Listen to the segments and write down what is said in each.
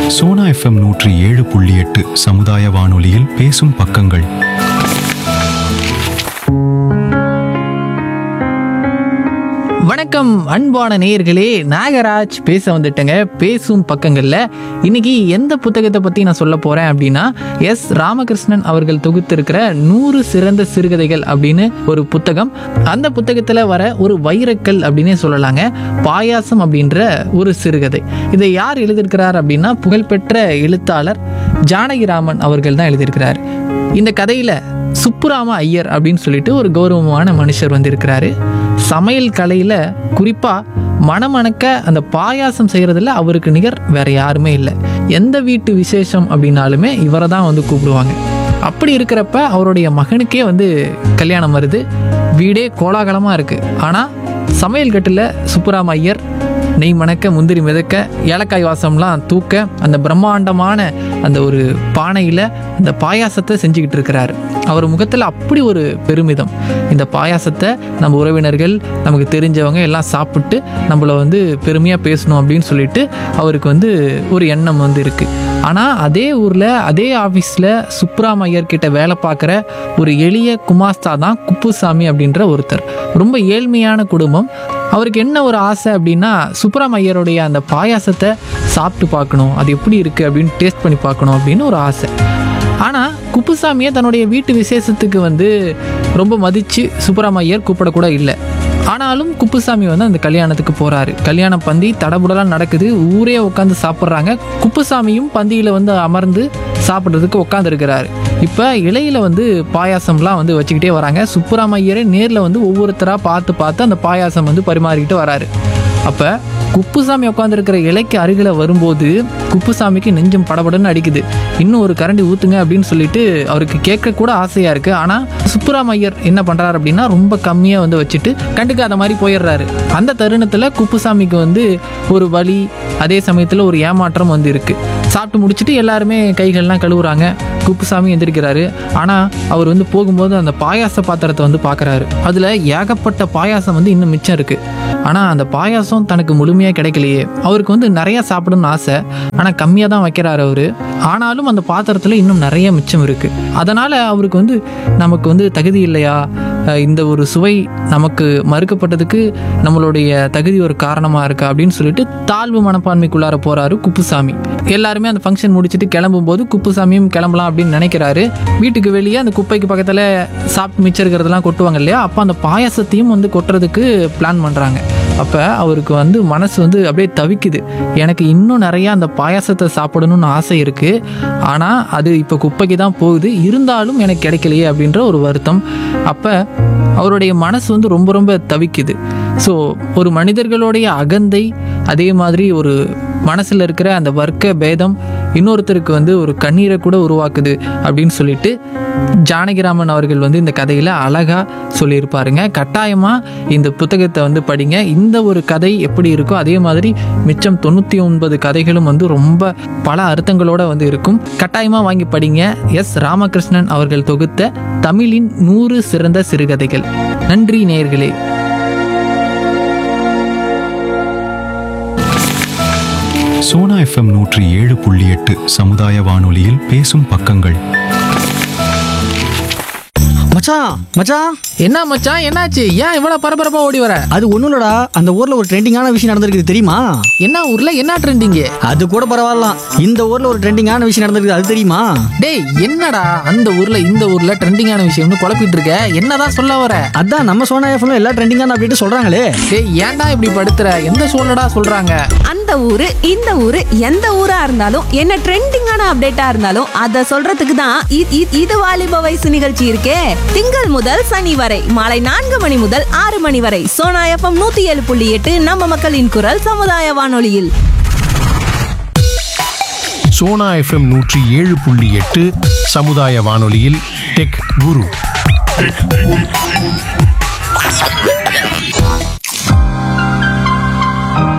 Sona FM நூற்றி ஏழு புள்ளி எட்டு சமுதாய வானொலியில் பேசும் பக்கங்கள் வணக்கம் அன்பான நேயர்களே நாகராஜ் பேச வந்துட்டேங்க பேசும் பக்கங்களில் இன்னைக்கு எந்த புத்தகத்தை பற்றி நான் சொல்ல போகிறேன் அப்படின்னா எஸ் ராமகிருஷ்ணன் அவர்கள் தொகுத்திருக்கிற நூறு சிறந்த சிறுகதைகள் அப்படின்னு ஒரு புத்தகம் அந்த புத்தகத்தில் வர ஒரு வைரக்கல் அப்படின்னே சொல்லலாங்க பாயாசம் அப்படின்ற ஒரு சிறுகதை இதை யார் எழுதியிருக்கிறார் அப்படின்னா புகழ்பெற்ற எழுத்தாளர் ஜானகிராமன் அவர்கள் தான் எழுதியிருக்கிறார் இந்த கதையில் சுப்புராம ஐயர் அப்படின்னு சொல்லிட்டு ஒரு கௌரவமான மனுஷர் வந்திருக்கிறாரு சமையல் கலையில் குறிப்பாக மணமணக்க அந்த பாயாசம் செய்கிறதுல அவருக்கு நிகர் வேற யாருமே இல்லை எந்த வீட்டு விசேஷம் அப்படின்னாலுமே இவரை தான் வந்து கூப்பிடுவாங்க அப்படி இருக்கிறப்ப அவருடைய மகனுக்கே வந்து கல்யாணம் வருது வீடே கோலாகலமாக இருக்குது ஆனால் சமையல் கட்டில் சுப்புராம ஐயர் நெய் மணக்க முந்திரி மிதக்க ஏலக்காய் வாசம்லாம் தூக்க அந்த பிரம்மாண்டமான அந்த ஒரு பானையில் இந்த பாயாசத்தை செஞ்சுக்கிட்டு இருக்கிறாரு அவர் முகத்தில் அப்படி ஒரு பெருமிதம் இந்த பாயாசத்தை நம்ம உறவினர்கள் நமக்கு தெரிஞ்சவங்க எல்லாம் சாப்பிட்டு நம்மளை வந்து பெருமையாக பேசணும் அப்படின்னு சொல்லிட்டு அவருக்கு வந்து ஒரு எண்ணம் வந்து இருக்குது ஆனால் அதே ஊரில் அதே ஆஃபீஸில் சுப்ராம் ஐயர் கிட்ட வேலை பார்க்குற ஒரு எளிய குமாஸ்தா தான் குப்புசாமி அப்படின்ற ஒருத்தர் ரொம்ப ஏழ்மையான குடும்பம் அவருக்கு என்ன ஒரு ஆசை அப்படின்னா சுப்ராம் ஐயருடைய அந்த பாயாசத்தை சாப்பிட்டு பார்க்கணும் அது எப்படி இருக்குது அப்படின்னு டேஸ்ட் பண்ணி பார்க்கணும் அப்படின்னு ஒரு ஆசை ஆனால் குப்புசாமியை தன்னுடைய வீட்டு விசேஷத்துக்கு வந்து ரொம்ப மதித்து சுப்ராம் ஐயர் கூப்பிடக்கூட இல்லை ஆனாலும் குப்புசாமி வந்து அந்த கல்யாணத்துக்கு போகிறாரு கல்யாணம் பந்தி தடபுடலாம் நடக்குது ஊரே உட்காந்து சாப்பிட்றாங்க குப்புசாமியும் பந்தியில் வந்து அமர்ந்து சாப்பிட்றதுக்கு உட்காந்துருக்கிறாரு இப்போ இலையில வந்து பாயாசம்லாம் வந்து வச்சுக்கிட்டே வராங்க சுப்புராமையரே நேரில் வந்து ஒவ்வொருத்தராக பார்த்து பார்த்து அந்த பாயாசம் வந்து பரிமாறிக்கிட்டு வராரு அப்போ குப்புசாமி உட்காந்துருக்கிற இலைக்கு அருகில் வரும்போது குப்புசாமிக்கு நெஞ்சம் படபடன்னு அடிக்குது இன்னும் ஒரு கரண்டி ஊற்றுங்க அப்படின்னு சொல்லிட்டு அவருக்கு கேட்க கூட ஆசையாக இருக்குது ஆனால் சுப்புராமையர் என்ன பண்ணுறாரு அப்படின்னா ரொம்ப கம்மியாக வந்து வச்சுட்டு கண்டுக்காத மாதிரி போயிடுறாரு அந்த தருணத்தில் குப்புசாமிக்கு வந்து ஒரு வலி அதே சமயத்தில் ஒரு ஏமாற்றம் வந்து இருக்குது சாப்பிட்டு முடிச்சுட்டு எல்லாருமே கைகள்லாம் கழுவுறாங்க குப்புசாமி எந்திரிக்கிறாரு ஆனால் அவர் வந்து போகும்போது அந்த பாயாச பாத்திரத்தை வந்து பார்க்குறாரு அதில் ஏகப்பட்ட பாயாசம் வந்து இன்னும் மிச்சம் இருக்குது ஆனால் அந்த பாயாசம் தனக்கு முழுமையாக கிடைக்கலையே அவருக்கு வந்து நிறையா சாப்பிடணும்னு ஆசை ஆனால் கம்மியாக தான் வைக்கிறாரு அவர் ஆனாலும் அந்த பாத்திரத்தில் இன்னும் நிறைய மிச்சம் இருக்குது அதனால் அவருக்கு வந்து நமக்கு வந்து தகுதி இல்லையா அஹ் இந்த ஒரு சுவை நமக்கு மறுக்கப்பட்டதுக்கு நம்மளுடைய தகுதி ஒரு காரணமாக இருக்கா அப்படின்னு சொல்லிட்டு தாழ்வு மனப்பான்மைக்குள்ளார போகிறாரு குப்புசாமி எல்லாருமே அந்த ஃபங்க்ஷன் முடிச்சுட்டு கிளம்பும்போது குப்புசாமியும் கிளம்பலாம் அப்படின்னு நினைக்கிறாரு வீட்டுக்கு வெளியே அந்த குப்பைக்கு பக்கத்தில் சாப்பிட்டு மிச்சம் இருக்கிறதெல்லாம் கொட்டுவாங்க இல்லையா அப்போ அந்த பாயாசத்தையும் வந்து கொட்டுறதுக்கு பிளான் பண்ணுறாங்க அப்போ அவருக்கு வந்து மனசு வந்து அப்படியே தவிக்குது எனக்கு இன்னும் நிறையா அந்த பாயாசத்தை சாப்பிடணும்னு ஆசை இருக்குது ஆனால் அது இப்போ குப்பைக்கு தான் போகுது இருந்தாலும் எனக்கு கிடைக்கலையே அப்படின்ற ஒரு வருத்தம் அப்போ அவருடைய மனசு வந்து ரொம்ப ரொம்ப தவிக்குது ஸோ ஒரு மனிதர்களுடைய அகந்தை அதே மாதிரி ஒரு மனசில் இருக்கிற அந்த வர்க்க பேதம் இன்னொருத்தருக்கு வந்து ஒரு கண்ணீரை கூட உருவாக்குது அப்படின்னு சொல்லிட்டு ஜானகிராமன் அவர்கள் வந்து இந்த கதையில் அழகாக சொல்லியிருப்பாருங்க கட்டாயமாக இந்த புத்தகத்தை வந்து படிங்க இந்த ஒரு கதை எப்படி இருக்கோ அதே மாதிரி மிச்சம் தொண்ணூற்றி ஒன்பது கதைகளும் வந்து ரொம்ப பல அர்த்தங்களோட வந்து இருக்கும் கட்டாயமாக வாங்கி படிங்க எஸ் ராமகிருஷ்ணன் அவர்கள் தொகுத்த தமிழின் நூறு சிறந்த சிறுகதைகள் நன்றி நேயர்களே சோனா எஃப்எம் நூற்றி ஏழு புள்ளி எட்டு சமுதாய வானொலியில் பேசும் பக்கங்கள் மச்சான் மச்சான் என்ன மச்சான் என்னாச்சு ஏன் இவ்வளவு பரபரப்பா ஓடி வர அது ஒண்ணும் இல்லடா அந்த ஊர்ல ஒரு ட்ரெண்டிங்கான விஷயம் நடந்திருக்குது தெரியுமா என்ன ஊர்ல என்ன ட்ரெண்டிங்கு அது கூட பரவாயில்ல இந்த ஊர்ல ஒரு ட்ரெண்டிங்கான விஷயம் நடந்திருக்குது அது தெரியுமா டேய் என்னடா அந்த ஊர்ல இந்த ஊர்ல ட்ரெண்டிங்கான விஷயம்னு குழப்பிட்டு இருக்க என்னதான் சொல்ல வர அதான் நம்ம சோனா எஃப்எம்ல எல்லா ட்ரெண்டிங்கான அப்படின்ட்டு சொல்றாங்களே டேய் ஏன்டா இப்படி படுத்துற எந்த சூழ்நிடா சொல்றாங்க அந்த ஊரு இந்த ஊரு எந்த ஊரா இருந்தாலும் என்ன ட்ரெண்டிங்கான அப்டேட்டா இருந்தாலும் அத சொல்றதுக்கு தான் இ- இ- இது வாலிப வயசு நிகழ்ச்சி இருக்கே திங்கள் முதல் சனி வரை மாலை நான்கு மணி முதல் ஆறு மணி வரை சோனா எஃப்எம் நூத்தி ஏழு புள்ளி எட்டு நம்ம மக்களின் குரல் சமுதாய வானொலியில் சோனா எஃப்எம் நூற்றி ஏழு புள்ளி எட்டு சமுதாய வானொலியில் டெக் குரு சோனா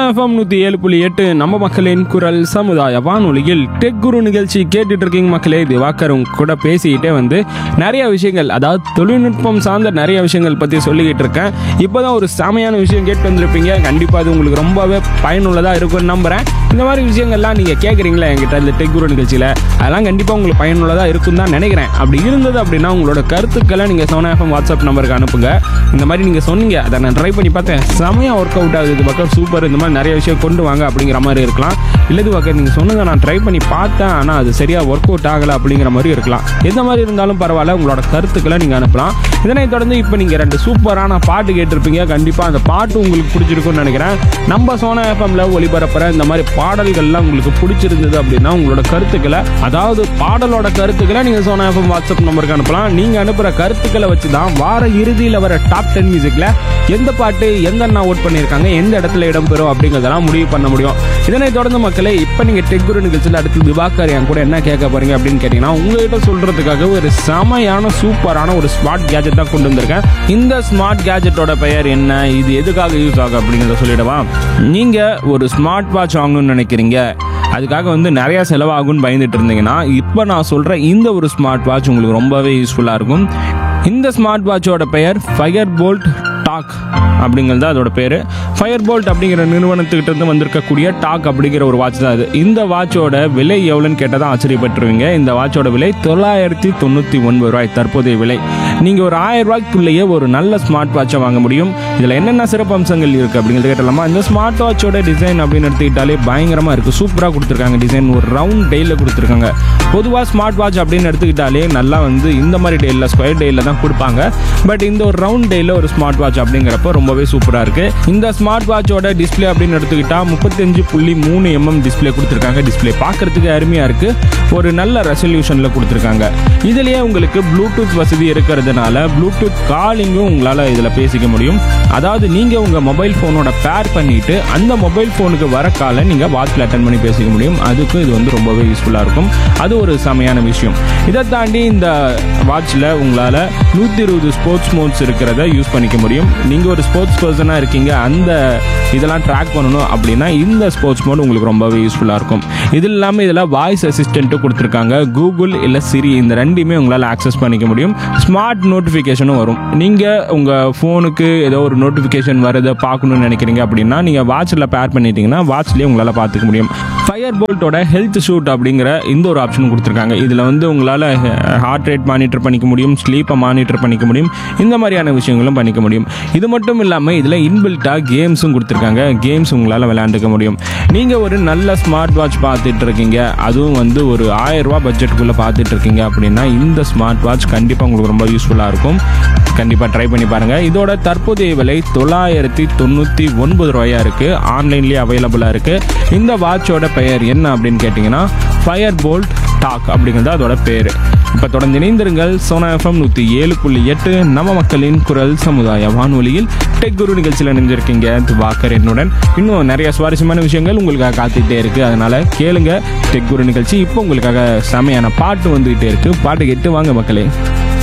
எஃப்எம் நூற்றி ஏழு புள்ளி எட்டு நம்ம மக்களின் குரல் சமுதாய வானொலியில் டெக் குரு நிகழ்ச்சி கேட்டுட்டு இருக்கீங்க மக்களே திவாகர் உங்க கூட பேசிக்கிட்டே வந்து நிறைய விஷயங்கள் அதாவது தொழில்நுட்பம் சார்ந்த நிறைய விஷயங்கள் பற்றி சொல்லிக்கிட்டு இருக்கேன் இப்போ தான் ஒரு செமையான விஷயம் கேட்டு வந்திருப்பீங்க கண்டிப்பாக அது உங்களுக்கு ரொம்பவே பயனுள்ளதாக இருக்கும்னு நம்புகிறேன் இந்த மாதிரி விஷயங்கள்லாம் நீங்கள் கேட்குறீங்களா என்கிட்ட இந்த டெக் குரு நிகழ்ச்சியில் அதெல்லாம் கண்டிப்பாக உங்களுக்கு பயனுள்ளதாக இருக்கும் தான் நினைக்கிறேன் அப்படி இருந்தது அப்படின்னா உங்களோட கருத்துக்களை நீங்கள் சோனா எஃப்எம் வாட்ஸ்அப் நம்பருக்கு அனுப்புங்க இந்த மாதிரி நீங்கள் சொன்னீங்க அதை நான் ட்ரை பண்ணி பார்த்தேன் செமையாக ஒர்க் அவுட் ஆகுது இது பக்கம் சூப்பர் இந்த மாதிரி நிறைய விஷயம் கொண்டு வாங்க அப்படிங்கிற மாதிரி இருக்கலாம் இல்லது பக்கம் நீங்கள் சொன்னதை நான் ட்ரை பண்ணி பார்த்தேன் ஆனால் அது சரியாக ஒர்க் அவுட் ஆகலை அப்படிங்கிற மாதிரி இருக்கலாம் எந்த மாதிரி இருந்தாலும் பரவாயில்ல உங்களோட கருத்துக்களை நீங்கள் அனுப்பலாம் இதனை தொடர்ந்து இப்போ நீங்கள் ரெண்டு சூப்பரான பாட்டு கேட்டிருப்பீங்க கண்டிப்பாக அந்த பாட்டு உங்களுக்கு பிடிச்சிருக்கும்னு நினைக்கிறேன் நம்ம சோனா எஃப்எம்ல ஒளிபரப்புற இந்த மாதிரி பாடல்கள்லாம் உங்களுக்கு பிடிச்சிருந்தது அப்படின்னா உங்களோட கருத்துக்களை அதாவது பாடலோட கருத்துக்களை நீங்கள் சோனா எஃப்எம் வாட்ஸ்அப் நம்பருக்கு அனுப்பலாம் நீங்கள் அனுப்புகிற கருத்துக்களை வச்சு தான் வார இறுதியில் வர டாப் டென் மியூசிக்கில் எந்த பாட்டு எந்த அண்ணா ஓட் பண்ணியிருக்காங்க எந்த இடத்துல இடம்பெறும் அப்படிங்கிறதெல்லாம் முடிவு பண்ண முடியும் இதனை தொடர்ந்து மக்களே இப்போ நீங்கள் டெக் குரு நிகழ்ச்சியில் அடுத்து திவாகர் என் கூட என்ன கேட்க போறீங்க அப்படின்னு கேட்டிங்கன்னா உங்ககிட்ட சொல்கிறதுக்காக ஒரு செமையான சூப்பரான ஒரு ஸ்மார்ட் கேஜெட் தான் கொண்டு வந்திருக்கேன் இந்த ஸ்மார்ட் கேஜெட்டோட பெயர் என்ன இது எதுக்காக யூஸ் ஆகும் அப்படிங்கிறத சொல்லிடவா நீங்கள் ஒரு ஸ்மார்ட் வாட்ச் வாங்கணும்னு நினைக்கிறீங்க அதுக்காக வந்து நிறைய செலவாகும்னு பயந்துட்டு இருந்தீங்கன்னா இப்போ நான் சொல்கிற இந்த ஒரு ஸ்மார்ட் வாட்ச் உங்களுக்கு ரொம்பவே யூஸ்ஃபுல்லாக இருக்கும் இந்த ஸ்மார்ட் வாட்சோட பெயர் ஃபயர் போல்ட் டாக் அப்படிங்கிறது தான் அதோட பேர் ஃபயர் போல்ட் அப்படிங்கிற நிறுவனத்துக்கிட்ட இருந்து வந்திருக்கக்கூடிய டாக் அப்படிங்கிற ஒரு வாட்ச் தான் அது இந்த வாட்சோட விலை எவ்வளோன்னு கேட்டால் தான் ஆச்சரியப்பட்டுருவீங்க இந்த வாட்சோட விலை தொள்ளாயிரத்தி தொண்ணூற்றி ஒன்பது ரூபாய் தற்போதைய விலை நீங்கள் ஒரு ஆயிரம் ரூபாய்க்குள்ளேயே ஒரு நல்ல ஸ்மார்ட் வாட்சை வாங்க முடியும் இதில் என்னென்ன சிறப்பு அம்சங்கள் இருக்குது அப்படிங்கிறது கேட்டலாமா இந்த ஸ்மார்ட் வாட்சோட டிசைன் அப்படின்னு எடுத்துக்கிட்டாலே பயங்கரமாக இருக்குது சூப்பராக கொடுத்துருக்காங்க டிசைன் ஒரு ரவுண்ட் டெய்லில் கொடுத்துருக்காங்க பொதுவாக ஸ்மார்ட் வாட்ச் அப்படின்னு எடுத்துக்கிட்டாலே நல்லா வந்து இந்த மாதிரி டெய்லில் ஸ்கொயர் டெய்லில் தான் கொடுப்பாங்க பட் இந்த ஒரு ரவுண்ட் டெய்லில் ஒரு ஸ்மார்ட் வாட்ச் அப்படிங்கிறப்ப ரொம்பவே சூப்பராக இருக்குது இந்த ஸ்மார்ட் வாட்சோட டிஸ்ப்ளே அப்படின்னு எடுத்துக்கிட்டா முப்பத்தஞ்சு புள்ளி மூணு எம்எம் டிஸ்ப்ளே கொடுத்துருக்காங்க டிஸ்ப்ளே பார்க்கறதுக்கு அருமையாக இருக்குது ஒரு நல்ல ரெசல்யூஷனில் கொடுத்துருக்காங்க இதுலேயே உங்களுக்கு ப்ளூடூத் வசதி இருக்கிறதுனால ப்ளூடூத் காலிங்கும் உங்களால் இதில் பேசிக்க முடியும் அதாவது நீங்கள் உங்கள் மொபைல் ஃபோனோட பேர் பண்ணிட்டு அந்த மொபைல் ஃபோனுக்கு வர காலை நீங்கள் வாட்சில் அட்டன் பண்ணி பேசிக்க முடியும் அதுக்கும் இது வந்து ரொம்பவே யூஸ்ஃபுல்லாக இருக்கும் அது ஒரு செமையான விஷயம் இதை தாண்டி இந்த வாட்சில் உங்களால் நூற்றி இருபது ஸ்போர்ட்ஸ் மோட்ஸ் இருக்கிறத யூஸ் பண்ணிக்க முடியும் நீங்கள் ஒரு ஸ்போர்ட்ஸ் பர்சனாக இருக்கீங்க அந்த இதெல்லாம் ட்ராக் பண்ணணும் அப்படின்னா இந்த ஸ்போர்ட்ஸ் மோட் உங்களுக்கு ரொம்பவே யூஸ்ஃபுல்லாக இருக்கும் இது இல்லாமல் இதில் வாய்ஸ் அசிஸ்டண்ட்டும் கொடுத்துருக்காங்க கூகுள் இல்லை சிரி இந்த ரெண்டையுமே உங்களால் ஆக்சஸ் பண்ணிக்க முடியும் ஸ்மார்ட் நோட்டிஃபிகேஷனும் வரும் நீங்கள் உங்கள் ஃபோனுக்கு ஏதோ ஒரு நோட்டிஃபிகேஷன் வரதை பார்க்கணும்னு நினைக்கிறீங்க அப்படின்னா நீங்கள் வாட்சில் பேர் பண்ணிட்டீங்கன்னா வாட்ச்லேயே உங்களால் பார்த்துக்க முடியும் ஃபயர் போல்ட்டோட ஹெல்த் ஷூட் அப்படிங்கிற இந்த ஒரு ஆப்ஷன் கொடுத்துருக்காங்க இதில் வந்து உங்களால் ஹார்ட் ரேட் மானிட்டர் பண்ணிக்க முடியும் ஸ்லீப்பை மானிட்டர் பண்ணிக்க முடியும் இந்த மாதிரியான விஷயங்களும் பண்ணிக்க முடியும் இது மட்டும் இல்லாமல் இதில் இன்பில்ட்டாக கேம்ஸும் கொடுத்துருக்காங்க கேம்ஸ் உங்களால் விளையாண்டுக்க முடியும் நீங்கள் ஒரு நல்ல ஸ்மார்ட் வாட்ச் பார்த்துட்டு இருக்கீங்க அதுவும் வந்து ஒரு ஆயிரம் ரூபாய் பட்ஜெட்டுக்குள்ளே பார்த்துட்டு இருக்கீங்க அப்படின்னா இந்த ஸ்மார்ட் வாட்ச் கண்டிப்பாக உங்களுக்கு ரொம்ப யூஸ்ஃபுல்லாக இருக்கும் கண்டிப்பாக ட்ரை பண்ணி பாருங்கள் இதோட தற்போதைய விலை தொள்ளாயிரத்தி தொண்ணூற்றி ஒன்பது ரூபாயா இருக்குது ஆன்லைன்லேயே அவைலபிளாக இருக்குது இந்த வாட்சோட பெயர் என்ன அப்படின்னு கேட்டிங்கன்னா ஃபயர் போல்ட் டாக் அப்படிங்கிறது அதோட பேர் இப்போ தொடர்ந்து இணைந்திருங்கள் சோனா எஃப்எம் நூற்றி ஏழு புள்ளி எட்டு நம்ம மக்களின் குரல் சமுதாய வானொலியில் டெக் குரு நிகழ்ச்சியில் இணைஞ்சிருக்கீங்க திவாகர் என்னுடன் இன்னும் நிறைய சுவாரஸ்யமான விஷயங்கள் உங்களுக்காக காத்துக்கிட்டே இருக்குது அதனால் கேளுங்க டெக் குரு நிகழ்ச்சி இப்போ உங்களுக்காக செமையான பாட்டு வந்துகிட்டே இருக்குது பாட்டு கேட்டு வாங்க மக்களே